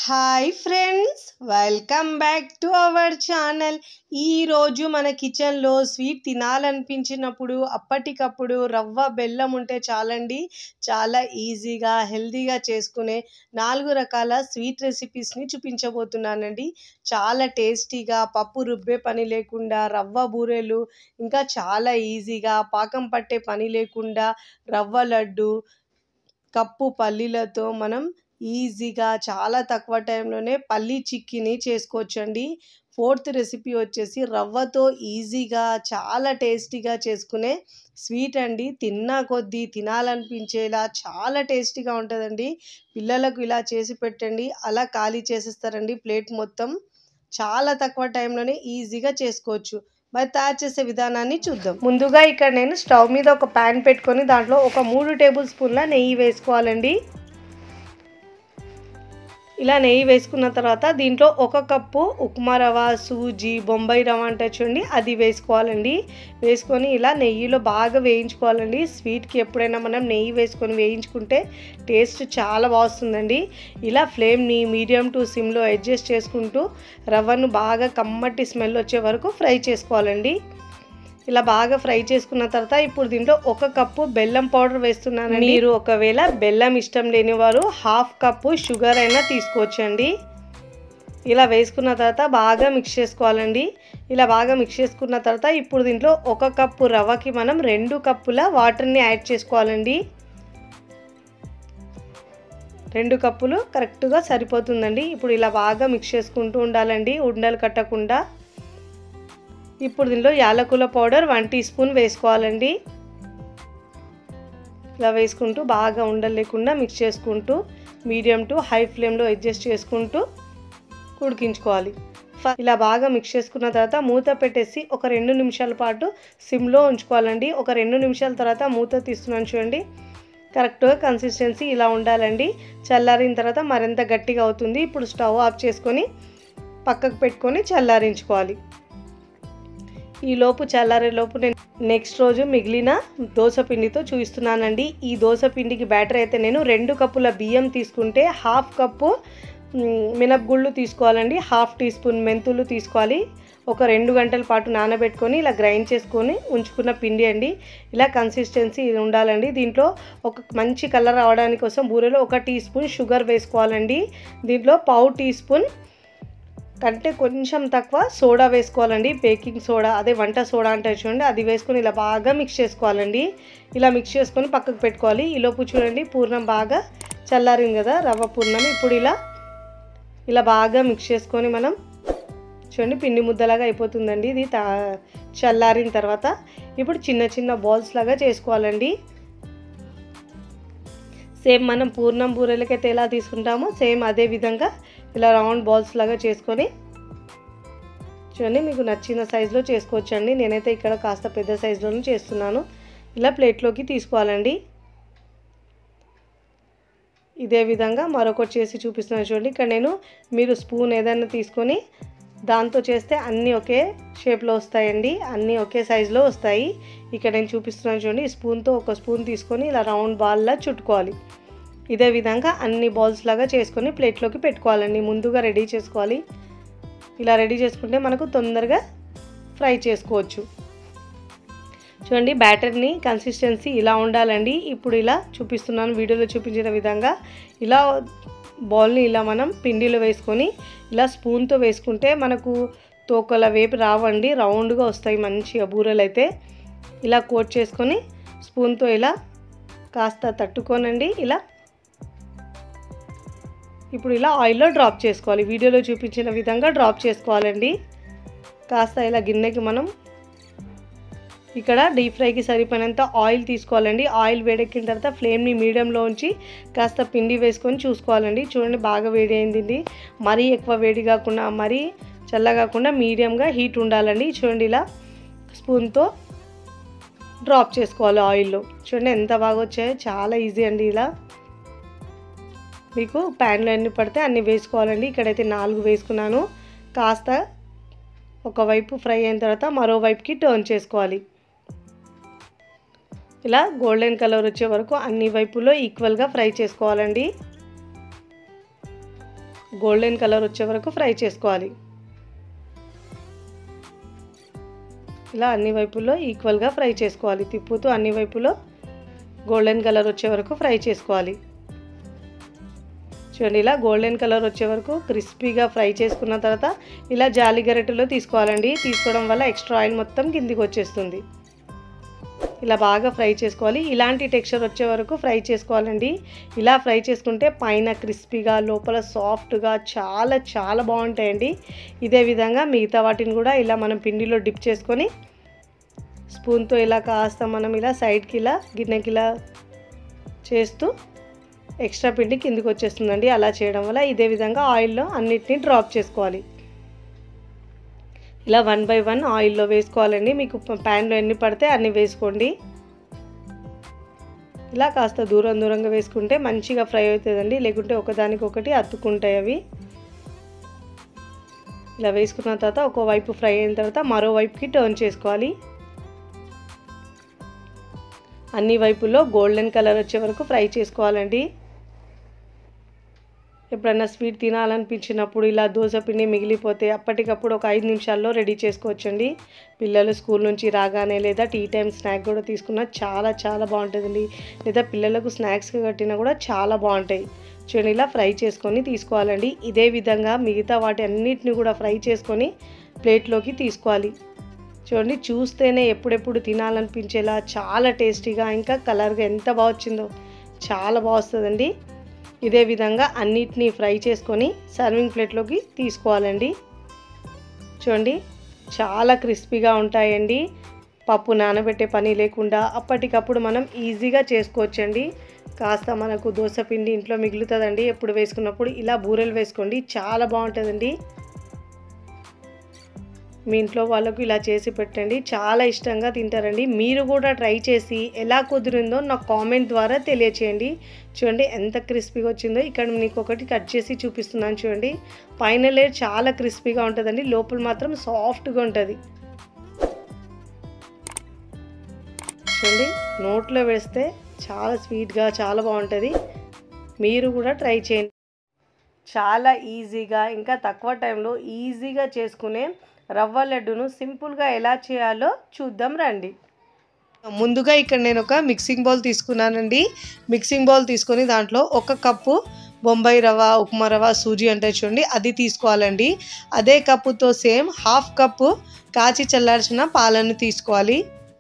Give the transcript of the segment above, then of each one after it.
hi friends welcome back to our channel ఈరోజు మన కిచెన్లో స్వీట్ తినాలనిపించినప్పుడు అప్పటికప్పుడు రవ్వ బెల్లం ఉంటే చాలండి చాలా ఈజీగా హెల్తీగా చేసుకునే నాలుగు రకాల స్వీట్ రెసిపీస్ని చూపించబోతున్నానండి చాలా టేస్టీగా పప్పు రుబ్బే పని లేకుండా రవ్వ బూరెలు ఇంకా చాలా ఈజీగా పాకం పట్టే పని లేకుండా రవ్వ లడ్డు కప్పు పల్లీలతో మనం ఈజీగా చాలా తక్కువ టైంలోనే పల్లీ చిక్కీని చేసుకోవచ్చండి ఫోర్త్ రెసిపీ వచ్చేసి రవ్వతో ఈజీగా చాలా టేస్టీగా చేసుకునే స్వీట్ అండి తిన్నా కొద్దీ తినాలనిపించేలా చాలా టేస్టీగా ఉంటుందండి పిల్లలకు ఇలా చేసి పెట్టండి అలా ఖాళీ చేసేస్తారండి ప్లేట్ మొత్తం చాలా తక్కువ టైంలోనే ఈజీగా చేసుకోవచ్చు మరి తయారు చేసే విధానాన్ని చూద్దాం ముందుగా ఇక్కడ నేను స్టవ్ మీద ఒక ప్యాన్ పెట్టుకొని దాంట్లో ఒక మూడు టేబుల్ స్పూన్ల నెయ్యి వేసుకోవాలండి ఇలా నెయ్యి వేసుకున్న తర్వాత దీంట్లో ఒక కప్పు ఉప్మా రవ సూజీ బొంబాయి రవ అంటే చూడండి అది వేసుకోవాలండి వేసుకొని ఇలా నెయ్యిలో బాగా వేయించుకోవాలండి స్వీట్కి ఎప్పుడైనా మనం నెయ్యి వేసుకొని వేయించుకుంటే టేస్ట్ చాలా బాగుంటుందండి ఇలా ఫ్లేమ్ని మీడియం టు సిమ్లో అడ్జస్ట్ చేసుకుంటూ రవ్వను బాగా కమ్మటి స్మెల్ వచ్చే వరకు ఫ్రై చేసుకోవాలండి ఇలా బాగా ఫ్రై చేసుకున్న తర్వాత ఇప్పుడు దీంట్లో ఒక కప్పు బెల్లం పౌడర్ వేస్తున్నాను మీరు ఒకవేళ బెల్లం ఇష్టం లేని వారు హాఫ్ కప్పు షుగర్ అయినా తీసుకోవచ్చండి ఇలా వేసుకున్న తర్వాత బాగా మిక్స్ చేసుకోవాలండి ఇలా బాగా మిక్స్ చేసుకున్న తర్వాత ఇప్పుడు దీంట్లో ఒక కప్పు రవ్వకి మనం రెండు కప్పుల వాటర్ని యాడ్ చేసుకోవాలండి రెండు కప్పులు కరెక్ట్గా సరిపోతుందండి ఇప్పుడు ఇలా బాగా మిక్స్ చేసుకుంటూ ఉండాలండి ఉండలు కట్టకుండా ఇప్పుడు దీనిలో యాలకుల పౌడర్ వన్ టీ స్పూన్ వేసుకోవాలండి ఇలా వేసుకుంటూ బాగా ఉండలేకుండా మిక్స్ చేసుకుంటూ మీడియం టు హై ఫ్లేమ్లో అడ్జస్ట్ చేసుకుంటూ ఉడికించుకోవాలి ఇలా బాగా మిక్స్ చేసుకున్న తర్వాత మూత పెట్టేసి ఒక రెండు నిమిషాల పాటు సిమ్లో ఉంచుకోవాలండి ఒక రెండు నిమిషాల తర్వాత మూత తీస్తున్నాను చూడండి కరెక్ట్గా కన్సిస్టెన్సీ ఇలా ఉండాలండి చల్లారిన తర్వాత మరింత గట్టిగా అవుతుంది ఇప్పుడు స్టవ్ ఆఫ్ చేసుకొని పక్కకు పెట్టుకొని చల్లారించుకోవాలి ఈ లోపు చల్లారే లోపు నేను నెక్స్ట్ రోజు మిగిలిన దోశ పిండితో చూపిస్తున్నానండి ఈ దోశ పిండికి బ్యాటర్ అయితే నేను రెండు కప్పుల బియ్యం తీసుకుంటే హాఫ్ కప్పు మినపగుళ్ళు తీసుకోవాలండి హాఫ్ టీ స్పూన్ మెంతులు తీసుకోవాలి ఒక రెండు గంటల పాటు నానబెట్టుకొని ఇలా గ్రైండ్ చేసుకొని ఉంచుకున్న పిండి అండి ఇలా కన్సిస్టెన్సీ ఉండాలండి దీంట్లో ఒక మంచి కలర్ రావడానికి కోసం బూరెలో ఒక టీ స్పూన్ షుగర్ వేసుకోవాలండి దీంట్లో పావు టీ స్పూన్ కంటే కొంచెం తక్కువ సోడా వేసుకోవాలండి బేకింగ్ సోడా అదే వంట సోడా అంటే చూడండి అది వేసుకొని ఇలా బాగా మిక్స్ చేసుకోవాలండి ఇలా మిక్స్ చేసుకొని పక్కకు పెట్టుకోవాలి ఈలోపు చూడండి పూర్ణం బాగా చల్లారింది కదా రవ్వ పూర్ణం ఇప్పుడు ఇలా ఇలా బాగా మిక్స్ చేసుకొని మనం చూడండి పిండి ముద్దలాగా అయిపోతుందండి ఇది తా చల్లారిన తర్వాత ఇప్పుడు చిన్న చిన్న బాల్స్ లాగా చేసుకోవాలండి సేమ్ మనం పూర్ణం బూరెలకైతే ఎలా తీసుకుంటామో సేమ్ అదే విధంగా ఇలా రౌండ్ బాల్స్ లాగా చేసుకొని చూడండి మీకు నచ్చిన సైజులో చేసుకోవచ్చండి నేనైతే ఇక్కడ కాస్త పెద్ద సైజులోనే చేస్తున్నాను ఇలా ప్లేట్లోకి తీసుకోవాలండి ఇదే విధంగా మరొకటి చేసి చూపిస్తున్నాను చూడండి ఇక్కడ నేను మీరు స్పూన్ ఏదైనా తీసుకొని దాంతో చేస్తే అన్నీ ఒకే షేప్లో వస్తాయండి అన్నీ ఒకే సైజులో వస్తాయి ఇక్కడ నేను చూపిస్తున్నాను చూడండి ఈ స్పూన్తో ఒక స్పూన్ తీసుకొని ఇలా రౌండ్ బాల్లా చుట్టుకోవాలి ఇదే విధంగా అన్ని బాల్స్ లాగా చేసుకొని ప్లేట్లోకి పెట్టుకోవాలండి ముందుగా రెడీ చేసుకోవాలి ఇలా రెడీ చేసుకుంటే మనకు తొందరగా ఫ్రై చేసుకోవచ్చు చూడండి బ్యాటర్ని కన్సిస్టెన్సీ ఇలా ఉండాలండి ఇప్పుడు ఇలా చూపిస్తున్నాను వీడియోలో చూపించిన విధంగా ఇలా బాల్ని ఇలా మనం పిండిలో వేసుకొని ఇలా స్పూన్తో వేసుకుంటే మనకు తోకల వేపు రావండి రౌండ్గా వస్తాయి మంచిగా బూరెలు అయితే ఇలా కోట్ చేసుకొని స్పూన్తో ఇలా కాస్త తట్టుకోనండి ఇలా ఇప్పుడు ఇలా ఆయిల్లో డ్రాప్ చేసుకోవాలి వీడియోలో చూపించిన విధంగా డ్రాప్ చేసుకోవాలండి కాస్త ఇలా గిన్నెకి మనం ఇక్కడ డీప్ ఫ్రైకి సరిపోయినంత ఆయిల్ తీసుకోవాలండి ఆయిల్ వేడెక్కిన తర్వాత ఫ్లేమ్ని మీడియంలో ఉంచి కాస్త పిండి వేసుకొని చూసుకోవాలండి చూడండి బాగా వేడి అయింది మరీ ఎక్కువ వేడి కాకుండా మరీ చల్ల కాకుండా మీడియంగా హీట్ ఉండాలండి చూడండి ఇలా స్పూన్తో డ్రాప్ చేసుకోవాలి ఆయిల్లో చూడండి ఎంత బాగా వచ్చాయో చాలా ఈజీ అండి ఇలా మీకు ప్యాన్లో ఎన్ని పడితే అన్ని వేసుకోవాలండి ఇక్కడైతే నాలుగు వేసుకున్నాను కాస్త ఒకవైపు ఫ్రై అయిన తర్వాత మరోవైపుకి టర్న్ చేసుకోవాలి ఇలా గోల్డెన్ కలర్ వచ్చే వరకు అన్ని వైపులో ఈక్వల్గా ఫ్రై చేసుకోవాలండి గోల్డెన్ కలర్ వచ్చే వరకు ఫ్రై చేసుకోవాలి ఇలా అన్ని వైపుల్లో ఈక్వల్గా ఫ్రై చేసుకోవాలి తిప్పుతూ అన్ని వైపులో గోల్డెన్ కలర్ వచ్చే వరకు ఫ్రై చేసుకోవాలి చూడండి ఇలా గోల్డెన్ కలర్ వచ్చే వరకు క్రిస్పీగా ఫ్రై చేసుకున్న తర్వాత ఇలా జాలి గరిటెలో తీసుకోవాలండి తీసుకోవడం వల్ల ఎక్స్ట్రా ఆయిల్ మొత్తం కిందికి వచ్చేస్తుంది ఇలా బాగా ఫ్రై చేసుకోవాలి ఇలాంటి టెక్స్చర్ వచ్చే వరకు ఫ్రై చేసుకోవాలండి ఇలా ఫ్రై చేసుకుంటే పైన క్రిస్పీగా లోపల సాఫ్ట్గా చాలా చాలా బాగుంటాయండి ఇదే విధంగా మిగతా వాటిని కూడా ఇలా మనం పిండిలో డిప్ చేసుకొని స్పూన్తో ఇలా కాస్త మనం ఇలా సైడ్కి ఇలా గిన్నెకి ఇలా చేస్తూ ఎక్స్ట్రా పిండి కిందికి వచ్చేస్తుందండి అలా చేయడం వల్ల ఇదే విధంగా ఆయిల్లో అన్నిటినీ డ్రాప్ చేసుకోవాలి ఇలా వన్ బై వన్ ఆయిల్లో వేసుకోవాలండి మీకు ప్యాన్లో ఎన్ని పడితే అన్ని వేసుకోండి ఇలా కాస్త దూరం దూరంగా వేసుకుంటే మంచిగా ఫ్రై అవుతుందండి లేకుంటే ఒకదానికొకటి అతుక్కుంటాయి అవి ఇలా వేసుకున్న తర్వాత ఒక వైపు ఫ్రై అయిన తర్వాత మరో వైపుకి టర్న్ చేసుకోవాలి అన్ని వైపుల్లో గోల్డెన్ కలర్ వచ్చే వరకు ఫ్రై చేసుకోవాలండి ఎప్పుడైనా స్వీట్ తినాలనిపించినప్పుడు ఇలా దోశ పిండి మిగిలిపోతే అప్పటికప్పుడు ఒక ఐదు నిమిషాల్లో రెడీ చేసుకోవచ్చండి పిల్లలు స్కూల్ నుంచి రాగానే లేదా టీ టైం స్నాక్ కూడా తీసుకున్నా చాలా చాలా బాగుంటుందండి లేదా పిల్లలకు స్నాక్స్ కట్టినా కూడా చాలా బాగుంటాయి చూడండి ఇలా ఫ్రై చేసుకొని తీసుకోవాలండి ఇదే విధంగా మిగతా వాటి అన్నిటిని కూడా ఫ్రై చేసుకొని ప్లేట్లోకి తీసుకోవాలి చూడండి చూస్తేనే ఎప్పుడెప్పుడు తినాలనిపించేలా చాలా టేస్టీగా ఇంకా కలర్గా ఎంత బాగా వచ్చిందో చాలా బాగా వస్తుందండి ఇదే విధంగా అన్నిటినీ ఫ్రై చేసుకొని సర్వింగ్ ప్లేట్లోకి తీసుకోవాలండి చూడండి చాలా క్రిస్పీగా ఉంటాయండి పప్పు నానబెట్టే పని లేకుండా అప్పటికప్పుడు మనం ఈజీగా చేసుకోవచ్చండి కాస్త మనకు దోశ పిండి ఇంట్లో మిగులుతుందండి ఎప్పుడు వేసుకున్నప్పుడు ఇలా బూరెలు వేసుకోండి చాలా బాగుంటుందండి మీ ఇంట్లో వాళ్ళకు ఇలా చేసి పెట్టండి చాలా ఇష్టంగా తింటారండి మీరు కూడా ట్రై చేసి ఎలా కుదిరిందో నాకు కామెంట్ ద్వారా తెలియచేయండి చూడండి ఎంత క్రిస్పీగా వచ్చిందో ఇక్కడ మీకు ఒకటి కట్ చేసి చూపిస్తున్నాను చూడండి పైన లేయర్ చాలా క్రిస్పీగా ఉంటుందండి లోపల మాత్రం సాఫ్ట్గా ఉంటుంది చూడండి నోట్లో వేస్తే చాలా స్వీట్గా చాలా బాగుంటుంది మీరు కూడా ట్రై చేయండి చాలా ఈజీగా ఇంకా తక్కువ టైంలో ఈజీగా చేసుకునే రవ్వ లడ్డును సింపుల్గా ఎలా చేయాలో చూద్దాం రండి ముందుగా ఇక్కడ నేను ఒక మిక్సింగ్ బౌల్ తీసుకున్నానండి మిక్సింగ్ బౌల్ తీసుకొని దాంట్లో ఒక కప్పు బొంబాయి రవ్వ ఉప్మా రవ్వ సూజీ అంటే చూడండి అది తీసుకోవాలండి అదే కప్పుతో సేమ్ హాఫ్ కప్పు కాచి చల్లార్చిన పాలను తీసుకోవాలి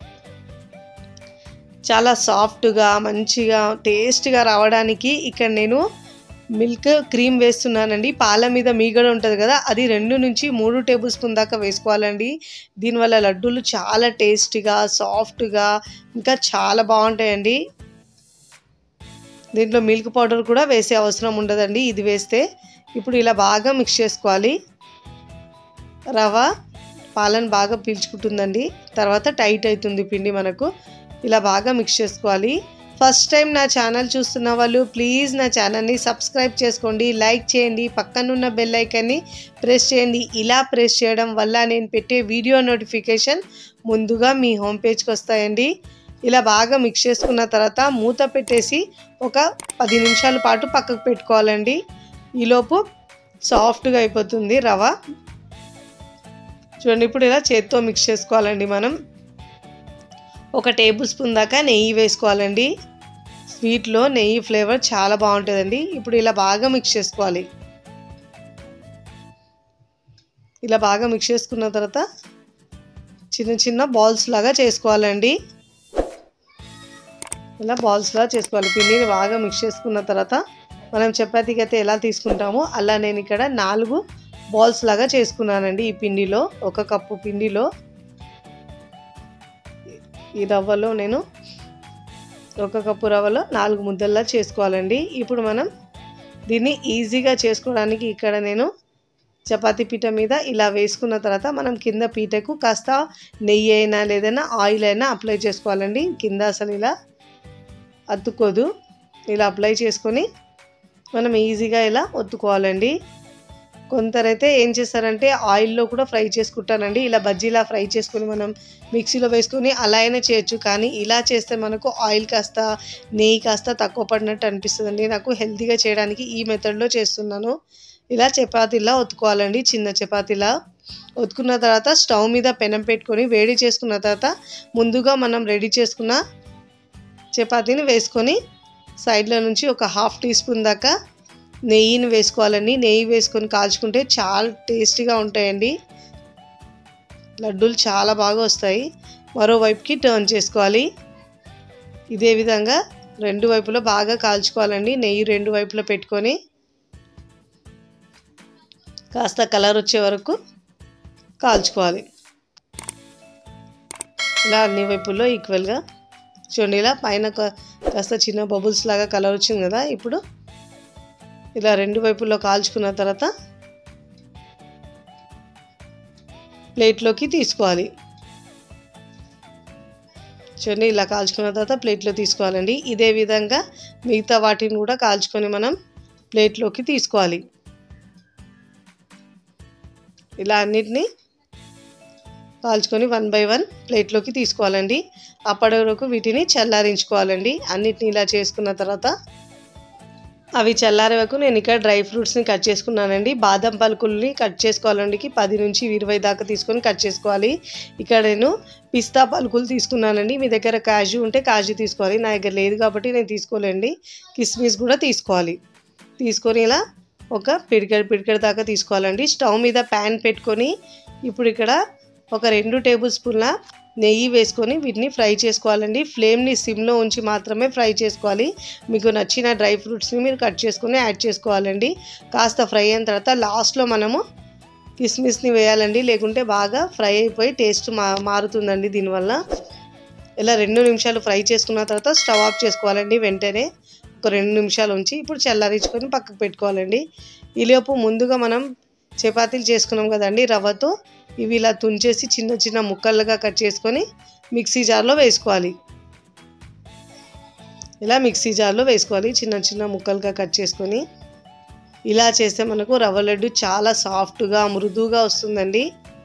చాలా సాఫ్ట్గా మంచిగా టేస్ట్గా రావడానికి ఇక్కడ నేను మిల్క్ క్రీమ్ వేస్తున్నానండి పాల మీద మీగడ ఉంటుంది కదా అది రెండు నుంచి మూడు టేబుల్ స్పూన్ దాకా వేసుకోవాలండి దీనివల్ల లడ్డూలు చాలా టేస్టీగా సాఫ్ట్గా ఇంకా చాలా బాగుంటాయండి దీంట్లో మిల్క్ పౌడర్ కూడా వేసే అవసరం ఉండదండి ఇది వేస్తే ఇప్పుడు ఇలా బాగా మిక్స్ చేసుకోవాలి రవ పాలను బాగా పీల్చుకుంటుందండి తర్వాత టైట్ అవుతుంది పిండి మనకు ఇలా బాగా మిక్స్ చేసుకోవాలి ఫస్ట్ టైం నా ఛానల్ చూస్తున్న వాళ్ళు ప్లీజ్ నా ఛానల్ని సబ్స్క్రైబ్ చేసుకోండి లైక్ చేయండి పక్కనున్న బెల్ ఐకాన్ని ప్రెస్ చేయండి ఇలా ప్రెస్ చేయడం వల్ల నేను పెట్టే వీడియో నోటిఫికేషన్ ముందుగా మీ హోమ్ పేజ్కి వస్తాయండి ఇలా బాగా మిక్స్ చేసుకున్న తర్వాత మూత పెట్టేసి ఒక పది నిమిషాల పాటు పక్కకు పెట్టుకోవాలండి ఈలోపు సాఫ్ట్గా అయిపోతుంది రవ చూడండి ఇప్పుడు ఇలా చేత్తో మిక్స్ చేసుకోవాలండి మనం ఒక టేబుల్ స్పూన్ దాకా నెయ్యి వేసుకోవాలండి స్వీట్లో నెయ్యి ఫ్లేవర్ చాలా బాగుంటుందండి ఇప్పుడు ఇలా బాగా మిక్స్ చేసుకోవాలి ఇలా బాగా మిక్స్ చేసుకున్న తర్వాత చిన్న చిన్న బాల్స్ లాగా చేసుకోవాలండి ఇలా బాల్స్ లాగా చేసుకోవాలి పిండిని బాగా మిక్స్ చేసుకున్న తర్వాత మనం చపాతీకి అయితే ఎలా తీసుకుంటామో అలా నేను ఇక్కడ నాలుగు బాల్స్ లాగా చేసుకున్నానండి ఈ పిండిలో ఒక కప్పు పిండిలో ఈ రవ్వలో నేను ఒక కప్పు రవ్వలో నాలుగు ముద్దల్లా చేసుకోవాలండి ఇప్పుడు మనం దీన్ని ఈజీగా చేసుకోవడానికి ఇక్కడ నేను చపాతీ పీట మీద ఇలా వేసుకున్న తర్వాత మనం కింద పీటకు కాస్త నెయ్యి అయినా లేదైనా ఆయిల్ అయినా అప్లై చేసుకోవాలండి కింద అసలు ఇలా అతుక్కోదు ఇలా అప్లై చేసుకొని మనం ఈజీగా ఇలా ఒత్తుకోవాలండి కొందరైతే ఏం చేస్తారంటే ఆయిల్లో కూడా ఫ్రై చేసుకుంటారండి ఇలా బజ్జీలా ఫ్రై చేసుకొని మనం మిక్సీలో వేసుకొని అలా అయినా చేయొచ్చు కానీ ఇలా చేస్తే మనకు ఆయిల్ కాస్త నెయ్యి కాస్త తక్కువ పడినట్టు అనిపిస్తుందండి నాకు హెల్తీగా చేయడానికి ఈ మెథడ్లో చేస్తున్నాను ఇలా చపాతీలా ఒత్తుకోవాలండి చిన్న చపాతీలా ఒత్తుకున్న తర్వాత స్టవ్ మీద పెనం పెట్టుకొని వేడి చేసుకున్న తర్వాత ముందుగా మనం రెడీ చేసుకున్న చపాతీని వేసుకొని సైడ్లో నుంచి ఒక హాఫ్ టీ స్పూన్ దాకా నెయ్యిని వేసుకోవాలండి నెయ్యి వేసుకొని కాల్చుకుంటే చాలా టేస్టీగా ఉంటాయండి లడ్డూలు చాలా బాగా వస్తాయి మరోవైపుకి టర్న్ చేసుకోవాలి ఇదే విధంగా రెండు వైపులా బాగా కాల్చుకోవాలండి నెయ్యి రెండు వైపులా పెట్టుకొని కాస్త కలర్ వచ్చే వరకు కాల్చుకోవాలి ఇలా అన్ని వైపుల్లో ఈక్వల్గా చూడండి ఇలా పైన కాస్త చిన్న బబుల్స్ లాగా కలర్ వచ్చింది కదా ఇప్పుడు ఇలా రెండు వైపుల్లో కాల్చుకున్న తర్వాత ప్లేట్లోకి తీసుకోవాలి చూడండి ఇలా కాల్చుకున్న తర్వాత ప్లేట్లో తీసుకోవాలండి ఇదే విధంగా మిగతా వాటిని కూడా కాల్చుకొని మనం ప్లేట్లోకి తీసుకోవాలి ఇలా అన్నిటినీ కాల్చుకొని వన్ బై వన్ ప్లేట్లోకి తీసుకోవాలండి అప్పటి వరకు వీటిని చల్లారించుకోవాలండి అన్నిటిని ఇలా చేసుకున్న తర్వాత అవి చల్లారే వరకు నేను ఇక్కడ డ్రై ఫ్రూట్స్ని కట్ చేసుకున్నానండి బాదం పలుకుల్ని కట్ చేసుకోవాలండి పది నుంచి ఇరవై దాకా తీసుకొని కట్ చేసుకోవాలి ఇక్కడ నేను పిస్తా పలుకులు తీసుకున్నానండి మీ దగ్గర కాజు ఉంటే కాజు తీసుకోవాలి నా దగ్గర లేదు కాబట్టి నేను తీసుకోలేండి కిస్మిస్ కూడా తీసుకోవాలి తీసుకొని ఇలా ఒక పిడికెడు పిడికెడు దాకా తీసుకోవాలండి స్టవ్ మీద ప్యాన్ పెట్టుకొని ఇప్పుడు ఇక్కడ ఒక రెండు టేబుల్ స్పూన్ల నెయ్యి వేసుకొని వీటిని ఫ్రై చేసుకోవాలండి ఫ్లేమ్ని సిమ్లో ఉంచి మాత్రమే ఫ్రై చేసుకోవాలి మీకు నచ్చిన డ్రై ఫ్రూట్స్ని మీరు కట్ చేసుకొని యాడ్ చేసుకోవాలండి కాస్త ఫ్రై అయిన తర్వాత లాస్ట్లో మనము కిస్మిస్ని వేయాలండి లేకుంటే బాగా ఫ్రై అయిపోయి టేస్ట్ మా మారుతుందండి దీనివల్ల ఇలా రెండు నిమిషాలు ఫ్రై చేసుకున్న తర్వాత స్టవ్ ఆఫ్ చేసుకోవాలండి వెంటనే ఒక రెండు నిమిషాలు ఉంచి ఇప్పుడు చల్లారించుకొని పక్కకు పెట్టుకోవాలండి ఈలోపు ముందుగా మనం చపాతీలు చేసుకున్నాం కదండి రవ్వతో ఇవి ఇలా తుంచేసి చిన్న చిన్న ముక్కలుగా కట్ చేసుకొని మిక్సీ జార్లో వేసుకోవాలి ఇలా మిక్సీ జార్లో వేసుకోవాలి చిన్న చిన్న ముక్కలుగా కట్ చేసుకొని ఇలా చేస్తే మనకు రవ్వ లడ్డు చాలా సాఫ్ట్గా మృదువుగా వస్తుందండి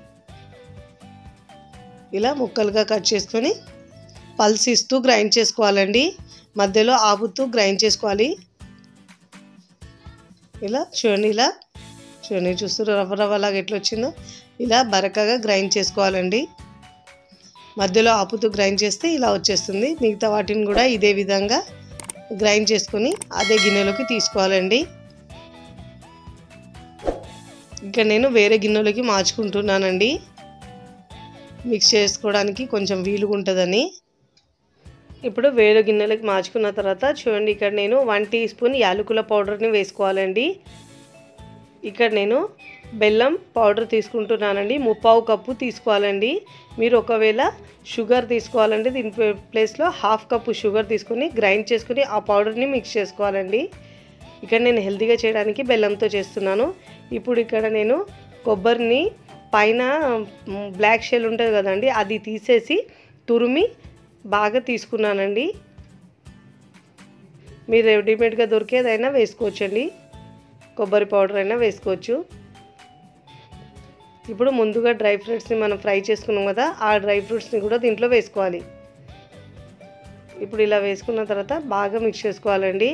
ఇలా ముక్కలుగా కట్ చేసుకొని పల్స్ ఇస్తూ గ్రైండ్ చేసుకోవాలండి మధ్యలో ఆపుతూ గ్రైండ్ చేసుకోవాలి ఇలా చూడండి ఇలా చూడండి చూస్తారు రవ్వ రవ్వలాగా ఎట్లా వచ్చిందో ఇలా బరకగా గ్రైండ్ చేసుకోవాలండి మధ్యలో ఆపుతూ గ్రైండ్ చేస్తే ఇలా వచ్చేస్తుంది మిగతా వాటిని కూడా ఇదే విధంగా గ్రైండ్ చేసుకొని అదే గిన్నెలోకి తీసుకోవాలండి ఇంకా నేను వేరే గిన్నెలోకి మార్చుకుంటున్నానండి మిక్స్ చేసుకోవడానికి కొంచెం వీలుగా ఉంటుందని ఇప్పుడు వేరే గిన్నెలకి మార్చుకున్న తర్వాత చూడండి ఇక్కడ నేను వన్ టీ స్పూన్ యాలకుల పౌడర్ని వేసుకోవాలండి ఇక్కడ నేను బెల్లం పౌడర్ తీసుకుంటున్నానండి ముప్పావు కప్పు తీసుకోవాలండి మీరు ఒకవేళ షుగర్ తీసుకోవాలంటే దీని ప్లేస్లో హాఫ్ కప్పు షుగర్ తీసుకొని గ్రైండ్ చేసుకుని ఆ పౌడర్ని మిక్స్ చేసుకోవాలండి ఇక్కడ నేను హెల్తీగా చేయడానికి బెల్లంతో చేస్తున్నాను ఇప్పుడు ఇక్కడ నేను కొబ్బరిని పైన బ్లాక్ షెల్ ఉంటుంది కదండి అది తీసేసి తురిమి బాగా తీసుకున్నానండి మీరు రెడీమేడ్గా దొరికేదైనా వేసుకోవచ్చండి కొబ్బరి పౌడర్ అయినా వేసుకోవచ్చు ఇప్పుడు ముందుగా డ్రై ఫ్రూట్స్ని మనం ఫ్రై చేసుకున్నాం కదా ఆ డ్రై ఫ్రూట్స్ని కూడా దీంట్లో వేసుకోవాలి ఇప్పుడు ఇలా వేసుకున్న తర్వాత బాగా మిక్స్ చేసుకోవాలండి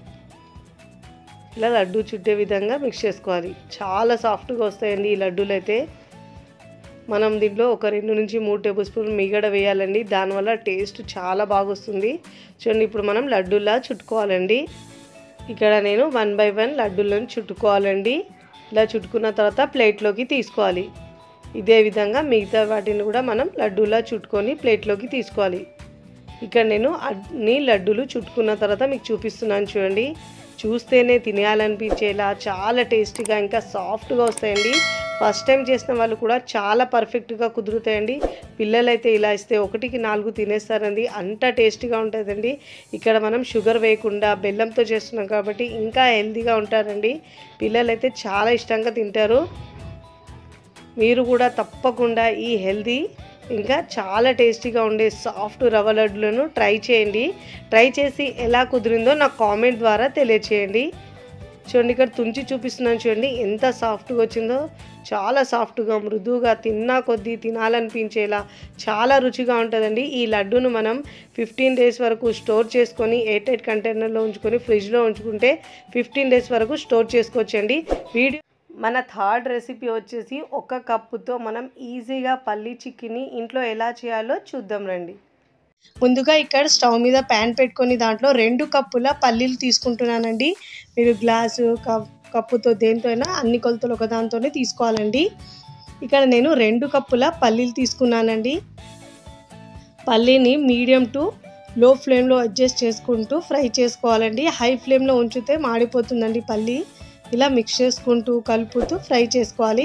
ఇలా లడ్డు చుట్టే విధంగా మిక్స్ చేసుకోవాలి చాలా సాఫ్ట్గా వస్తాయండి ఈ లడ్డూలు అయితే మనం దీంట్లో ఒక రెండు నుంచి మూడు టేబుల్ స్పూన్ మిగడ వేయాలండి దానివల్ల టేస్ట్ చాలా బాగా వస్తుంది చూడండి ఇప్పుడు మనం లడ్డూలా చుట్టుకోవాలండి ఇక్కడ నేను వన్ బై వన్ లడ్డూలను చుట్టుకోవాలండి ఇలా చుట్టుకున్న తర్వాత ప్లేట్లోకి తీసుకోవాలి ఇదే విధంగా మిగతా వాటిని కూడా మనం లడ్డూలా చుట్టుకొని ప్లేట్లోకి తీసుకోవాలి ఇక్కడ నేను అన్ని లడ్డూలు చుట్టుకున్న తర్వాత మీకు చూపిస్తున్నాను చూడండి చూస్తేనే తినేయాలనిపించేలా చాలా టేస్టీగా ఇంకా సాఫ్ట్గా వస్తాయండి ఫస్ట్ టైం చేసిన వాళ్ళు కూడా చాలా పర్ఫెక్ట్గా కుదురుతాయండి పిల్లలైతే ఇలా ఇస్తే ఒకటికి నాలుగు తినేస్తారండి అంత టేస్టీగా ఉంటుందండి ఇక్కడ మనం షుగర్ వేయకుండా బెల్లంతో చేస్తున్నాం కాబట్టి ఇంకా హెల్తీగా ఉంటారండి పిల్లలైతే చాలా ఇష్టంగా తింటారు మీరు కూడా తప్పకుండా ఈ హెల్తీ ఇంకా చాలా టేస్టీగా ఉండే సాఫ్ట్ రవ్వ లడ్డులను ట్రై చేయండి ట్రై చేసి ఎలా కుదిరిందో నాకు కామెంట్ ద్వారా తెలియచేయండి చూడండి ఇక్కడ తుంచి చూపిస్తున్నాను చూడండి ఎంత సాఫ్ట్గా వచ్చిందో చాలా సాఫ్ట్గా మృదువుగా తిన్నా కొద్దీ తినాలనిపించేలా చాలా రుచిగా ఉంటుందండి ఈ లడ్డూను మనం ఫిఫ్టీన్ డేస్ వరకు స్టోర్ చేసుకొని ఎయిట్ ఎయిట్ కంటైనర్లో ఉంచుకొని ఫ్రిడ్జ్లో ఉంచుకుంటే ఫిఫ్టీన్ డేస్ వరకు స్టోర్ చేసుకోవచ్చండి వీడియో మన థర్డ్ రెసిపీ వచ్చేసి ఒక కప్పుతో మనం ఈజీగా పల్లి చిక్కిని ఇంట్లో ఎలా చేయాలో చూద్దాం రండి ముందుగా ఇక్కడ స్టవ్ మీద ప్యాన్ పెట్టుకొని దాంట్లో రెండు కప్పుల పల్లీలు తీసుకుంటున్నానండి మీరు గ్లాసు కప్ కప్పుతో దేంతో అయినా అన్ని కొలతలు ఒక దాంతోనే తీసుకోవాలండి ఇక్కడ నేను రెండు కప్పుల పల్లీలు తీసుకున్నానండి పల్లీని మీడియం టు లో ఫ్లేమ్లో అడ్జస్ట్ చేసుకుంటూ ఫ్రై చేసుకోవాలండి హై ఫ్లేమ్లో ఉంచితే మాడిపోతుందండి పల్లి ఇలా మిక్స్ చేసుకుంటూ కలుపుతూ ఫ్రై చేసుకోవాలి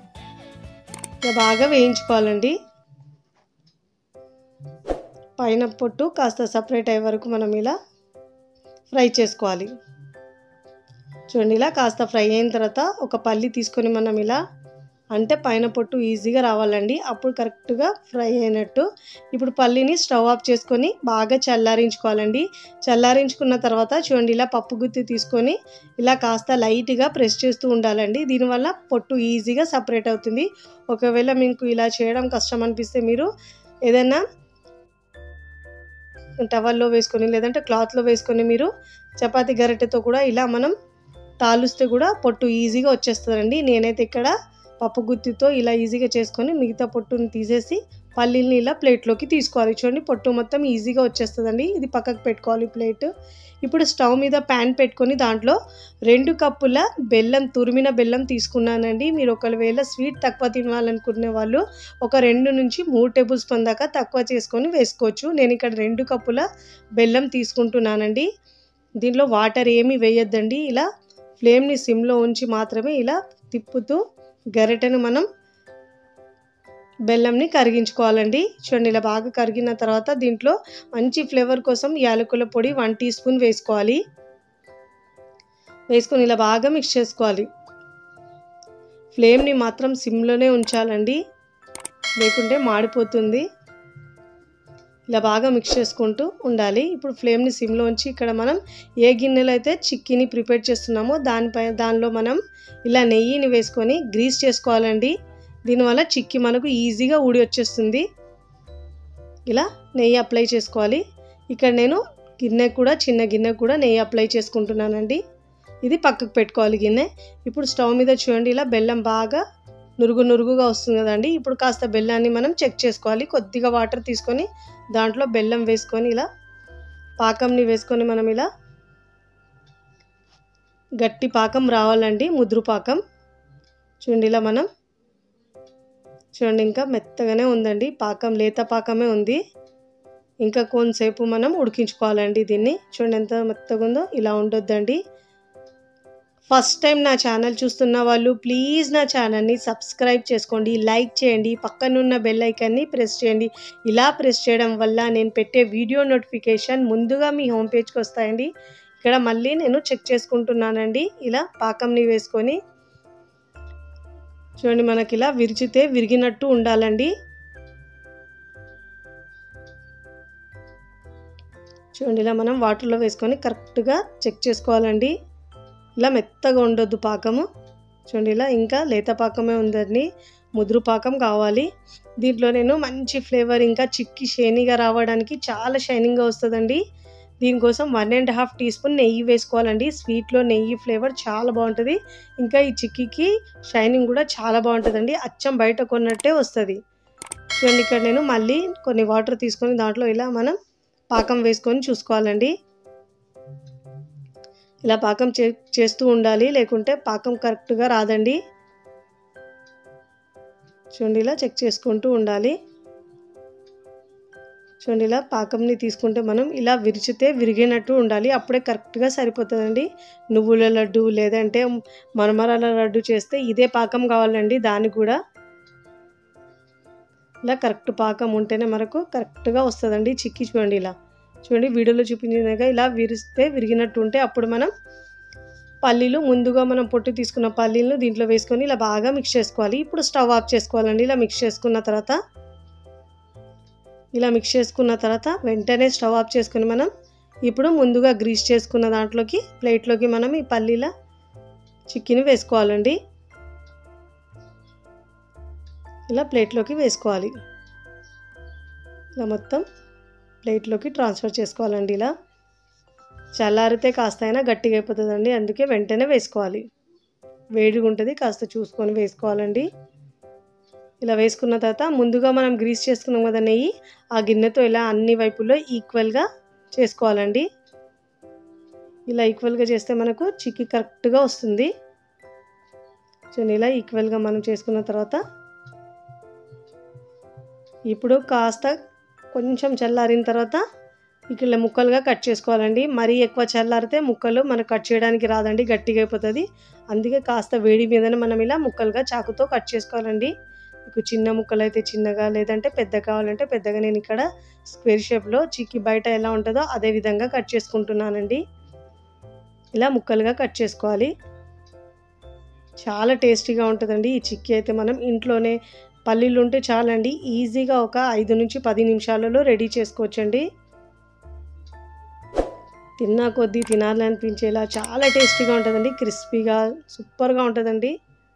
బాగా వేయించుకోవాలండి పైన పొట్టు కాస్త సపరేట్ అయ్యే వరకు మనం ఇలా ఫ్రై చేసుకోవాలి చూడండి ఇలా కాస్త ఫ్రై అయిన తర్వాత ఒక పల్లి తీసుకొని మనం ఇలా అంటే పైన పొట్టు ఈజీగా రావాలండి అప్పుడు కరెక్ట్గా ఫ్రై అయినట్టు ఇప్పుడు పల్లీని స్టవ్ ఆఫ్ చేసుకొని బాగా చల్లారించుకోవాలండి చల్లారించుకున్న తర్వాత చూడండి ఇలా పప్పు గుత్తి తీసుకొని ఇలా కాస్త లైట్గా ప్రెస్ చేస్తూ ఉండాలండి దీనివల్ల పొట్టు ఈజీగా సపరేట్ అవుతుంది ఒకవేళ మీకు ఇలా చేయడం కష్టం అనిపిస్తే మీరు ఏదైనా టవల్లో వేసుకొని లేదంటే క్లాత్లో వేసుకొని మీరు చపాతీ గరిటెతో కూడా ఇలా మనం తాలుస్తే కూడా పొట్టు ఈజీగా వచ్చేస్తుందండి నేనైతే ఇక్కడ పప్పు గుత్తితో ఇలా ఈజీగా చేసుకొని మిగతా పొట్టుని తీసేసి పల్లీల్ని ఇలా ప్లేట్లోకి తీసుకోవాలి చూడండి పొట్టు మొత్తం ఈజీగా వచ్చేస్తుందండి ఇది పక్కకు పెట్టుకోవాలి ప్లేట్ ఇప్పుడు స్టవ్ మీద ప్యాన్ పెట్టుకొని దాంట్లో రెండు కప్పుల బెల్లం తురిమిన బెల్లం తీసుకున్నానండి మీరు ఒకవేళ స్వీట్ తక్కువ తినాలనుకునే వాళ్ళు ఒక రెండు నుంచి మూడు టేబుల్ స్పూన్ దాకా తక్కువ చేసుకొని వేసుకోవచ్చు నేను ఇక్కడ రెండు కప్పుల బెల్లం తీసుకుంటున్నానండి దీనిలో వాటర్ ఏమీ వేయొద్దండి ఇలా ఫ్లేమ్ని సిమ్లో ఉంచి మాత్రమే ఇలా తిప్పుతూ గరిటెను మనం బెల్లంని కరిగించుకోవాలండి చూడండి ఇలా బాగా కరిగిన తర్వాత దీంట్లో మంచి ఫ్లేవర్ కోసం యాలకుల పొడి వన్ టీ స్పూన్ వేసుకోవాలి వేసుకొని ఇలా బాగా మిక్స్ చేసుకోవాలి ఫ్లేమ్ని మాత్రం సిమ్లోనే ఉంచాలండి లేకుంటే మాడిపోతుంది ఇలా బాగా మిక్స్ చేసుకుంటూ ఉండాలి ఇప్పుడు ఫ్లేమ్ని సిమ్లో ఉంచి ఇక్కడ మనం ఏ గిన్నెలో అయితే చిక్కీని ప్రిపేర్ చేస్తున్నామో దానిపై దానిలో మనం ఇలా నెయ్యిని వేసుకొని గ్రీస్ చేసుకోవాలండి దీనివల్ల చిక్కీ మనకు ఈజీగా ఊడి వచ్చేస్తుంది ఇలా నెయ్యి అప్లై చేసుకోవాలి ఇక్కడ నేను గిన్నె కూడా చిన్న గిన్నె కూడా నెయ్యి అప్లై చేసుకుంటున్నానండి ఇది పక్కకు పెట్టుకోవాలి గిన్నె ఇప్పుడు స్టవ్ మీద చూడండి ఇలా బెల్లం బాగా నురుగు నురుగుగా వస్తుంది కదండి ఇప్పుడు కాస్త బెల్లాన్ని మనం చెక్ చేసుకోవాలి కొద్దిగా వాటర్ తీసుకొని దాంట్లో బెల్లం వేసుకొని ఇలా పాకంని వేసుకొని మనం ఇలా గట్టి పాకం రావాలండి ముద్రు పాకం చూడండి ఇలా మనం చూడండి ఇంకా మెత్తగానే ఉందండి పాకం లేత పాకమే ఉంది ఇంకా కొంతసేపు మనం ఉడికించుకోవాలండి దీన్ని చూడండి ఎంత మెత్తగా ఉందో ఇలా ఉండొద్దండి ఫస్ట్ టైం నా ఛానల్ చూస్తున్న వాళ్ళు ప్లీజ్ నా ఛానల్ని సబ్స్క్రైబ్ చేసుకోండి లైక్ చేయండి పక్కనున్న బెల్ ఐకాన్ని ప్రెస్ చేయండి ఇలా ప్రెస్ చేయడం వల్ల నేను పెట్టే వీడియో నోటిఫికేషన్ ముందుగా మీ హోమ్ పేజ్కి వస్తాయండి ఇక్కడ మళ్ళీ నేను చెక్ చేసుకుంటున్నానండి ఇలా పాకంని వేసుకొని చూడండి మనకి ఇలా విరిచితే విరిగినట్టు ఉండాలండి చూడండి ఇలా మనం వాటర్లో వేసుకొని కరెక్ట్గా చెక్ చేసుకోవాలండి ఇలా మెత్తగా ఉండొద్దు పాకము చూడండి ఇలా ఇంకా లేత పాకమే ఉందండి ముదురు పాకం కావాలి దీంట్లో నేను మంచి ఫ్లేవర్ ఇంకా చిక్కి షైనీగా రావడానికి చాలా షైనింగ్గా వస్తుందండి దీనికోసం one and half teaspoon నెయ్యి వేసుకోవాలండి స్వీట్లో నెయ్యి ఫ్లేవర్ చాలా బాగుంటుంది ఇంకా ఈ చిక్కీకి షైనింగ్ కూడా చాలా బాగుంటుందండి అచ్చం బయట కొన్నట్టే వస్తుంది చూడండి ఇక్కడ నేను మళ్ళీ కొన్ని వాటర్ తీసుకొని దాంట్లో ఇలా మనం పాకం వేసుకొని చూసుకోవాలండి ఇలా పాకం చే చేస్తూ ఉండాలి లేకుంటే పాకం కరెక్ట్గా రాదండి చూడండి ఇలా చెక్ చేసుకుంటూ ఉండాలి చూడండి ఇలా పాకంని తీసుకుంటే మనం ఇలా విరిచితే విరిగినట్టు ఉండాలి అప్పుడే కరెక్ట్గా సరిపోతుందండి నువ్వుల లడ్డు లేదంటే మరమరాల లడ్డు చేస్తే ఇదే పాకం కావాలండి దానికి కూడా ఇలా కరెక్ట్ పాకం ఉంటేనే మనకు కరెక్ట్గా వస్తుందండి చిక్కి చూడండి ఇలా చూడండి వీడియోలో చూపించినగా ఇలా విరిస్తే విరిగినట్టు ఉంటే అప్పుడు మనం పల్లీలు ముందుగా మనం పొట్టు తీసుకున్న పల్లీలను దీంట్లో వేసుకొని ఇలా బాగా మిక్స్ చేసుకోవాలి ఇప్పుడు స్టవ్ ఆఫ్ చేసుకోవాలండి ఇలా మిక్స్ చేసుకున్న తర్వాత ఇలా మిక్స్ చేసుకున్న తర్వాత వెంటనే స్టవ్ ఆఫ్ చేసుకొని మనం ఇప్పుడు ముందుగా గ్రీస్ చేసుకున్న దాంట్లోకి ప్లేట్లోకి మనం ఈ పల్లీల చిక్కిని వేసుకోవాలండి ఇలా ప్లేట్లోకి వేసుకోవాలి ఇలా మొత్తం ప్లేట్లోకి ట్రాన్స్ఫర్ చేసుకోవాలండి ఇలా చల్లారితే కాస్త అయినా గట్టిగా అయిపోతుందండి అందుకే వెంటనే వేసుకోవాలి వేడిగా ఉంటుంది కాస్త చూసుకొని వేసుకోవాలండి ఇలా వేసుకున్న తర్వాత ముందుగా మనం గ్రీస్ చేసుకున్నాం కదా నెయ్యి ఆ గిన్నెతో ఇలా అన్ని వైపుల్లో ఈక్వల్గా చేసుకోవాలండి ఇలా ఈక్వల్గా చేస్తే మనకు చిక్కి కరెక్ట్గా వస్తుంది చూడండి ఇలా ఈక్వల్గా మనం చేసుకున్న తర్వాత ఇప్పుడు కాస్త కొంచెం చల్లారిన తర్వాత ఇక్కడ ముక్కలుగా కట్ చేసుకోవాలండి మరీ ఎక్కువ చల్లారితే ముక్కలు మనకు కట్ చేయడానికి రాదండి గట్టిగా అయిపోతుంది అందుకే కాస్త వేడి మీదనే మనం ఇలా ముక్కలుగా చాకుతో కట్ చేసుకోవాలండి మీకు చిన్న ముక్కలు అయితే చిన్నగా లేదంటే పెద్ద కావాలంటే పెద్దగా నేను ఇక్కడ స్క్వేర్ షేప్లో చిక్కి బయట ఎలా ఉంటుందో అదే విధంగా కట్ చేసుకుంటున్నానండి ఇలా ముక్కలుగా కట్ చేసుకోవాలి చాలా టేస్టీగా ఉంటుందండి ఈ చిక్కీ అయితే మనం ఇంట్లోనే పల్లీలు ఉంటే చాలండి ఈజీగా ఒక ఐదు నుంచి పది నిమిషాలలో రెడీ చేసుకోవచ్చండి తిన్నా కొద్దీ తినాలనిపించేలా చాలా టేస్టీగా ఉంటుందండి క్రిస్పీగా సూపర్గా ఉంటుందండి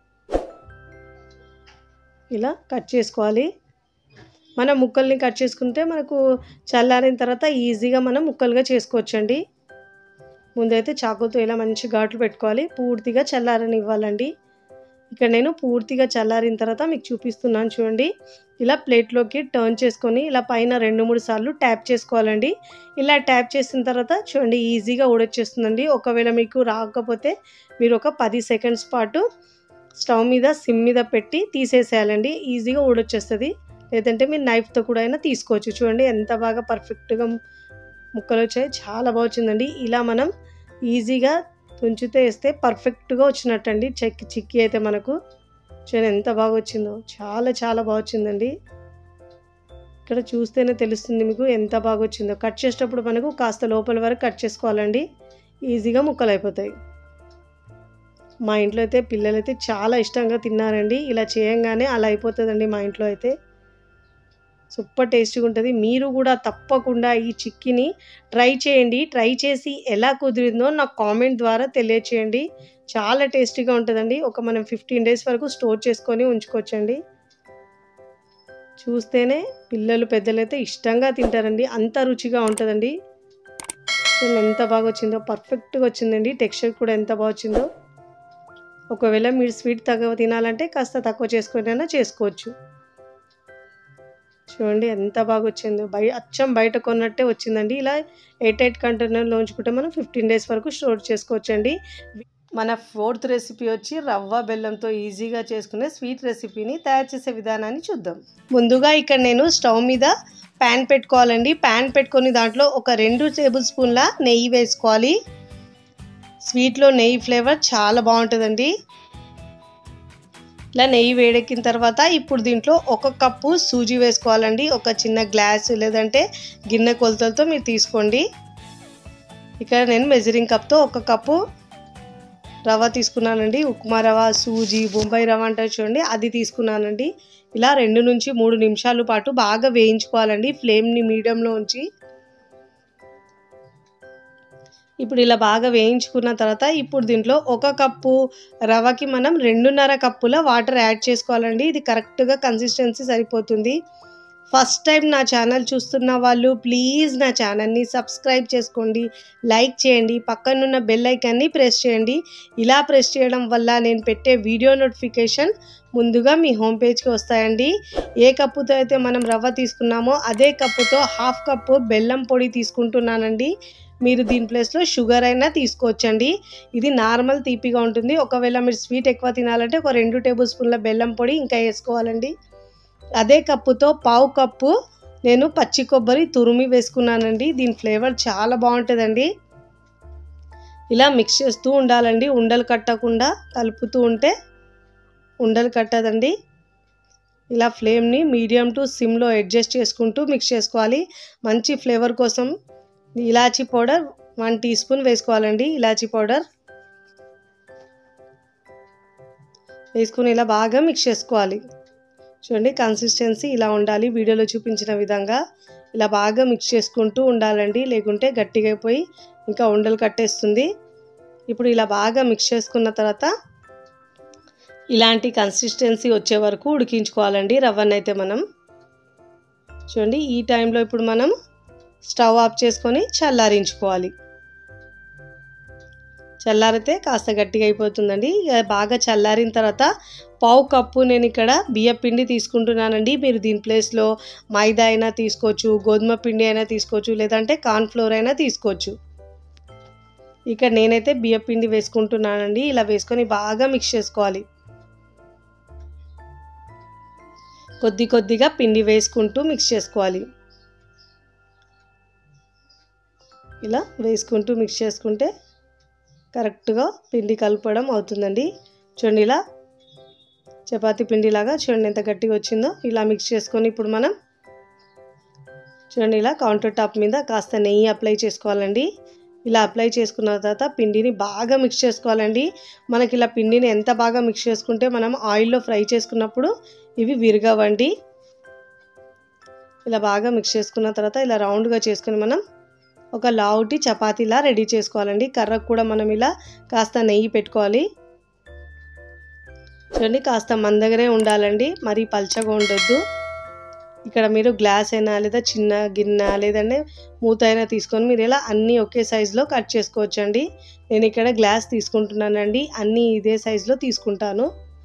ఇలా కట్ చేసుకోవాలి మనం ముక్కల్ని కట్ చేసుకుంటే మనకు చల్లారిన తర్వాత ఈజీగా మనం ముక్కలుగా చేసుకోవచ్చండి ముందైతే చాకుతో ఇలా మంచి ఘాట్లు పెట్టుకోవాలి పూర్తిగా చల్లారని ఇవ్వాలండి ఇక్కడ నేను పూర్తిగా చల్లారిన తర్వాత మీకు చూపిస్తున్నాను చూడండి ఇలా ప్లేట్లోకి టర్న్ చేసుకొని ఇలా పైన రెండు మూడు సార్లు ట్యాప్ చేసుకోవాలండి ఇలా ట్యాప్ చేసిన తర్వాత చూడండి ఈజీగా ఊడొచ్చేస్తుందండి ఒకవేళ మీకు రాకపోతే మీరు ఒక పది సెకండ్స్ పాటు స్టవ్ మీద సిమ్ మీద పెట్టి తీసేసేయాలండి ఈజీగా ఊడొచ్చేస్తుంది లేదంటే మీరు నైఫ్తో కూడా అయినా తీసుకోవచ్చు చూడండి ఎంత బాగా పర్ఫెక్ట్గా ముక్కలు వచ్చాయి చాలా బాగా వచ్చిందండి ఇలా మనం ఈజీగా తుంచితే వేస్తే పర్ఫెక్ట్గా వచ్చినట్టండి చెక్కి చిక్కి అయితే మనకు చూడండి ఎంత బాగా వచ్చిందో చాలా చాలా బాగా వచ్చిందండి ఇక్కడ చూస్తేనే తెలుస్తుంది మీకు ఎంత బాగా వచ్చిందో కట్ చేసేటప్పుడు మనకు కాస్త లోపల వరకు కట్ చేసుకోవాలండి ఈజీగా ముక్కలు అయిపోతాయి మా ఇంట్లో అయితే పిల్లలైతే చాలా ఇష్టంగా తిన్నారండి ఇలా చేయంగానే అలా అయిపోతుందండి మా ఇంట్లో అయితే సూపర్ టేస్టీగా ఉంటుంది మీరు కూడా తప్పకుండా ఈ చిక్కీని ట్రై చేయండి ట్రై చేసి ఎలా కుదిరిందో నాకు కామెంట్ ద్వారా తెలియచేయండి చాలా టేస్టీగా ఉంటుందండి ఒక మనం ఫిఫ్టీన్ డేస్ వరకు స్టోర్ చేసుకొని ఉంచుకోవచ్చండి చూస్తేనే పిల్లలు పెద్దలైతే ఇష్టంగా తింటారండి అంత రుచిగా ఉంటుందండి ఎంత బాగా వచ్చిందో పర్ఫెక్ట్గా వచ్చిందండి టెక్స్చర్ కూడా ఎంత బాగా వచ్చిందో ఒకవేళ మీరు స్వీట్ తక్కువ తినాలంటే కాస్త తక్కువ చేసుకునైనా చేసుకోవచ్చు చూడండి ఎంత బాగా వచ్చిందో బయ అచ్చం బయట కొన్నట్టే వచ్చిందండి ఇలా ఎయిట్ ఎయిట్ కంటైనర్లో ఉంచుకుంటే మనం ఫిఫ్టీన్ డేస్ వరకు స్టోర్ చేసుకోవచ్చండి మన ఫోర్త్ రెసిపీ వచ్చి రవ్వ బెల్లంతో ఈజీగా చేసుకునే స్వీట్ రెసిపీని తయారు చేసే విధానాన్ని చూద్దాం ముందుగా ఇక్కడ నేను స్టవ్ మీద ప్యాన్ పెట్టుకోవాలండి ప్యాన్ పెట్టుకొని దాంట్లో ఒక రెండు టేబుల్ స్పూన్ల నెయ్యి వేసుకోవాలి స్వీట్లో నెయ్యి ఫ్లేవర్ చాలా బాగుంటుందండి ఇలా నెయ్యి వేడెక్కిన తర్వాత ఇప్పుడు దీంట్లో ఒక కప్పు సూజీ వేసుకోవాలండి ఒక చిన్న గ్లాస్ లేదంటే గిన్నె కొలతలతో మీరు తీసుకోండి ఇక్కడ నేను మెజరింగ్ కప్తో ఒక కప్పు రవ్వ తీసుకున్నానండి ఉప్మా రవ్వ సూజీ బొంబాయి రవ్వ అంటారు చూడండి అది తీసుకున్నానండి ఇలా రెండు నుంచి మూడు నిమిషాల పాటు బాగా వేయించుకోవాలండి ఫ్లేమ్ని మీడియంలో ఉంచి ఇప్పుడు ఇలా బాగా వేయించుకున్న తర్వాత ఇప్పుడు దీంట్లో ఒక కప్పు రవ్వకి మనం రెండున్నర కప్పుల వాటర్ యాడ్ చేసుకోవాలండి ఇది కరెక్ట్గా కన్సిస్టెన్సీ సరిపోతుంది ఫస్ట్ టైం నా ఛానల్ చూస్తున్న వాళ్ళు ప్లీజ్ నా ఛానల్ని సబ్స్క్రైబ్ చేసుకోండి లైక్ చేయండి పక్కనున్న బెల్ ఐకాన్ని ప్రెస్ చేయండి ఇలా ప్రెస్ చేయడం వల్ల నేను పెట్టే వీడియో నోటిఫికేషన్ ముందుగా మీ హోమ్ పేజ్కి వస్తాయండి ఏ కప్పుతో అయితే మనం రవ్వ తీసుకున్నామో అదే కప్పుతో హాఫ్ కప్పు బెల్లం పొడి తీసుకుంటున్నానండి మీరు దీని ప్లేస్లో షుగర్ అయినా తీసుకోవచ్చండి ఇది నార్మల్ తీపిగా ఉంటుంది ఒకవేళ మీరు స్వీట్ ఎక్కువ తినాలంటే ఒక రెండు టేబుల్ స్పూన్ల బెల్లం పొడి ఇంకా వేసుకోవాలండి అదే కప్పుతో పావు కప్పు నేను పచ్చి కొబ్బరి తురిమి వేసుకున్నానండి దీని ఫ్లేవర్ చాలా బాగుంటుందండి ఇలా మిక్స్ చేస్తూ ఉండాలండి ఉండలు కట్టకుండా కలుపుతూ ఉంటే ఉండలు కట్టదండి ఇలా ఫ్లేమ్ని మీడియం టు సిమ్లో అడ్జస్ట్ చేసుకుంటూ మిక్స్ చేసుకోవాలి మంచి ఫ్లేవర్ కోసం ఇలాచీ పౌడర్ వన్ టీ స్పూన్ వేసుకోవాలండి ఇలాచీ పౌడర్ వేసుకుని ఇలా బాగా మిక్స్ చేసుకోవాలి చూడండి కన్సిస్టెన్సీ ఇలా ఉండాలి వీడియోలో చూపించిన విధంగా ఇలా బాగా మిక్స్ చేసుకుంటూ ఉండాలండి లేకుంటే గట్టిగా అయిపోయి ఇంకా ఉండలు కట్టేస్తుంది ఇప్పుడు ఇలా బాగా మిక్స్ చేసుకున్న తర్వాత ఇలాంటి కన్సిస్టెన్సీ వచ్చే వరకు ఉడికించుకోవాలండి రవ్వను అయితే మనం చూడండి ఈ టైంలో ఇప్పుడు మనం స్టవ్ ఆఫ్ చేసుకొని చల్లారించుకోవాలి చల్లారితే కాస్త గట్టిగా అయిపోతుందండి ఇక బాగా చల్లారిన తర్వాత పావు కప్పు నేను ఇక్కడ బియ్య పిండి తీసుకుంటున్నానండి మీరు దీని ప్లేస్లో మైదా అయినా తీసుకోవచ్చు గోధుమ పిండి అయినా తీసుకోవచ్చు లేదంటే కార్న్ఫ్లోర్ అయినా తీసుకోవచ్చు ఇక్కడ నేనైతే బియ్య పిండి వేసుకుంటున్నానండి ఇలా వేసుకొని బాగా మిక్స్ చేసుకోవాలి కొద్ది కొద్దిగా పిండి వేసుకుంటూ మిక్స్ చేసుకోవాలి ఇలా వేసుకుంటూ మిక్స్ చేసుకుంటే కరెక్ట్గా పిండి కలపడం అవుతుందండి చూడండి ఇలా చపాతీ పిండిలాగా చూడండి ఎంత గట్టిగా వచ్చిందో ఇలా మిక్స్ చేసుకొని ఇప్పుడు మనం చూడండి ఇలా కౌంటర్ టాప్ మీద కాస్త నెయ్యి అప్లై చేసుకోవాలండి ఇలా అప్లై చేసుకున్న తర్వాత పిండిని బాగా మిక్స్ చేసుకోవాలండి మనకి ఇలా పిండిని ఎంత బాగా మిక్స్ చేసుకుంటే మనం ఆయిల్లో ఫ్రై చేసుకున్నప్పుడు ఇవి విరగవండి ఇలా బాగా మిక్స్ చేసుకున్న తర్వాత ఇలా రౌండ్గా చేసుకొని మనం ఒక లావుటి చపాతీలా రెడీ చేసుకోవాలండి కర్రకు కూడా మనం ఇలా కాస్త నెయ్యి పెట్టుకోవాలి చూడండి కాస్త మందగానే ఉండాలండి మరీ పల్చగా ఉండొద్దు ఇక్కడ మీరు గ్లాస్ అయినా లేదా చిన్న గిన్నె లేదంటే మూత అయినా తీసుకొని మీరు ఇలా అన్నీ ఒకే సైజులో కట్ చేసుకోవచ్చండి నేను ఇక్కడ గ్లాస్ తీసుకుంటున్నానండి అన్నీ ఇదే సైజులో తీసుకుంటాను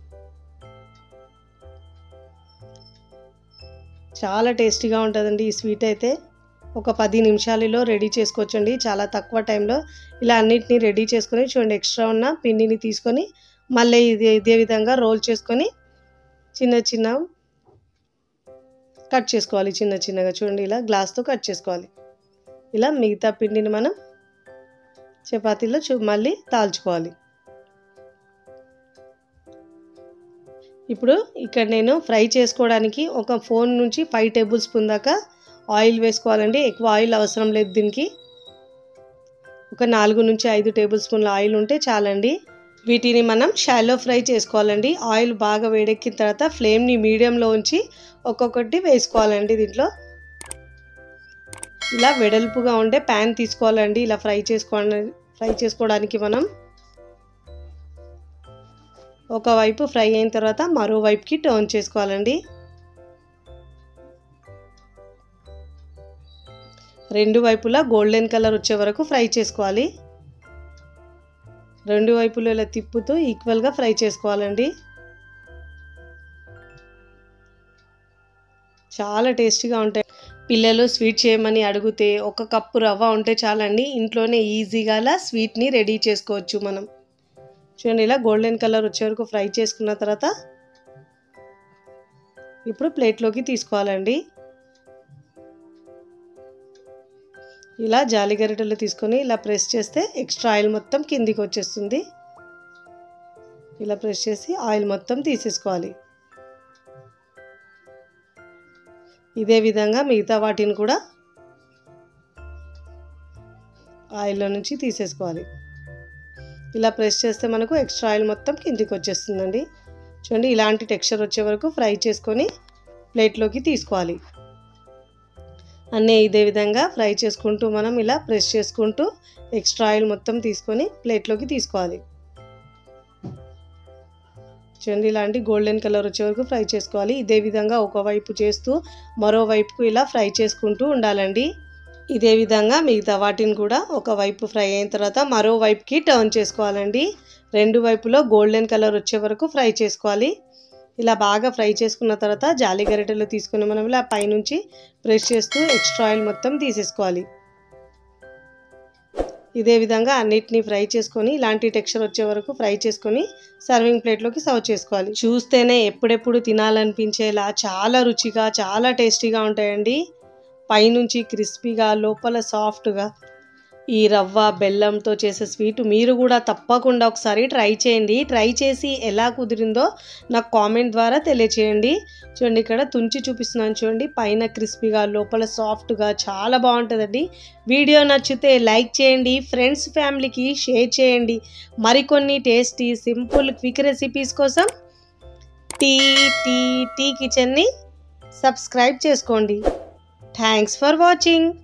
చాలా టేస్టీగా ఉంటుందండి ఈ స్వీట్ అయితే ఒక పది నిమిషాలలో రెడీ చేసుకోవచ్చండి చాలా తక్కువ టైంలో ఇలా అన్నిటినీ రెడీ చేసుకొని చూడండి ఎక్స్ట్రా ఉన్న పిండిని తీసుకొని మళ్ళీ ఇదే ఇదే విధంగా రోల్ చేసుకొని చిన్న చిన్న కట్ చేసుకోవాలి చిన్న చిన్నగా చూడండి ఇలా గ్లాస్తో కట్ చేసుకోవాలి ఇలా మిగతా పిండిని మనం చపాతీలో చూ మళ్ళీ తాల్చుకోవాలి ఇప్పుడు ఇక్కడ నేను ఫ్రై చేసుకోవడానికి ఒక ఫోన్ నుంచి ఫైవ్ టేబుల్ స్పూన్ దాకా ఆయిల్ వేసుకోవాలండి ఎక్కువ ఆయిల్ అవసరం లేదు దీనికి ఒక నాలుగు నుంచి ఐదు టేబుల్ స్పూన్ల ఆయిల్ ఉంటే చాలండి వీటిని మనం షాలో ఫ్రై చేసుకోవాలండి ఆయిల్ బాగా వేడెక్కిన తర్వాత ఫ్లేమ్ని మీడియంలో ఉంచి ఒక్కొక్కటి వేసుకోవాలండి దీంట్లో ఇలా వెడల్పుగా ఉండే ప్యాన్ తీసుకోవాలండి ఇలా ఫ్రై చేసుకోవడానికి ఫ్రై చేసుకోవడానికి మనం ఒకవైపు ఫ్రై అయిన తర్వాత మరో వైపుకి టర్న్ చేసుకోవాలండి రెండు వైపులా గోల్డెన్ కలర్ వచ్చే వరకు ఫ్రై చేసుకోవాలి రెండు వైపులు ఇలా తిప్పుతూ ఈక్వల్గా ఫ్రై చేసుకోవాలండి చాలా టేస్టీగా ఉంటాయి పిల్లలు స్వీట్ చేయమని అడిగితే ఒక కప్పు రవ్వ ఉంటే చాలండి ఇంట్లోనే ఈజీగా అలా స్వీట్ని రెడీ చేసుకోవచ్చు మనం చూడండి ఇలా గోల్డెన్ కలర్ వచ్చే వరకు ఫ్రై చేసుకున్న తర్వాత ఇప్పుడు ప్లేట్లోకి తీసుకోవాలండి ఇలా జాలిగరిటెలు తీసుకొని ఇలా ప్రెస్ చేస్తే ఎక్స్ట్రా ఆయిల్ మొత్తం కిందికి వచ్చేస్తుంది ఇలా ప్రెస్ చేసి ఆయిల్ మొత్తం తీసేసుకోవాలి ఇదే విధంగా మిగతా వాటిని కూడా ఆయిల్లో నుంచి తీసేసుకోవాలి ఇలా ప్రెస్ చేస్తే మనకు ఎక్స్ట్రా ఆయిల్ మొత్తం కిందికి వచ్చేస్తుందండి చూడండి ఇలాంటి టెక్స్చర్ వచ్చే వరకు ఫ్రై చేసుకొని ప్లేట్లోకి తీసుకోవాలి అన్నీ ఇదే విధంగా ఫ్రై చేసుకుంటూ మనం ఇలా ప్రెస్ చేసుకుంటూ ఎక్స్ట్రా ఆయిల్ మొత్తం తీసుకొని ప్లేట్లోకి తీసుకోవాలి చూడండి ఇలాంటి గోల్డెన్ కలర్ వచ్చే వరకు ఫ్రై చేసుకోవాలి ఇదే విధంగా ఒకవైపు చేస్తూ మరోవైపుకు ఇలా ఫ్రై చేసుకుంటూ ఉండాలండి ఇదే విధంగా మిగతా వాటిని కూడా ఒకవైపు ఫ్రై అయిన తర్వాత మరో వైపుకి టర్న్ చేసుకోవాలండి రెండు వైపులో గోల్డెన్ కలర్ వచ్చే వరకు ఫ్రై చేసుకోవాలి ఇలా బాగా ఫ్రై చేసుకున్న తర్వాత జాలి గరిటెలు తీసుకుని మనం ఇలా పైనుంచి ప్రెస్ చేస్తూ ఎక్స్ట్రా ఆయిల్ మొత్తం తీసేసుకోవాలి ఇదే విధంగా అన్నిటిని ఫ్రై చేసుకొని ఇలాంటి టెక్స్చర్ వచ్చే వరకు ఫ్రై చేసుకొని సర్వింగ్ ప్లేట్లోకి సర్వ్ చేసుకోవాలి చూస్తేనే ఎప్పుడెప్పుడు తినాలనిపించేలా చాలా రుచిగా చాలా టేస్టీగా ఉంటాయండి పైనుంచి క్రిస్పీగా లోపల సాఫ్ట్గా ఈ రవ్వ బెల్లంతో చేసే స్వీట్ మీరు కూడా తప్పకుండా ఒకసారి ట్రై చేయండి ట్రై చేసి ఎలా కుదిరిందో నాకు కామెంట్ ద్వారా తెలియచేయండి చూడండి ఇక్కడ తుంచి చూపిస్తున్నాను చూడండి పైన క్రిస్పీగా లోపల సాఫ్ట్గా చాలా బాగుంటుందండి వీడియో నచ్చితే లైక్ చేయండి ఫ్రెండ్స్ ఫ్యామిలీకి షేర్ చేయండి మరికొన్ని టేస్టీ సింపుల్ క్విక్ రెసిపీస్ కోసం టీ టీ టీ కిచెన్ని సబ్స్క్రైబ్ చేసుకోండి థ్యాంక్స్ ఫర్ వాచింగ్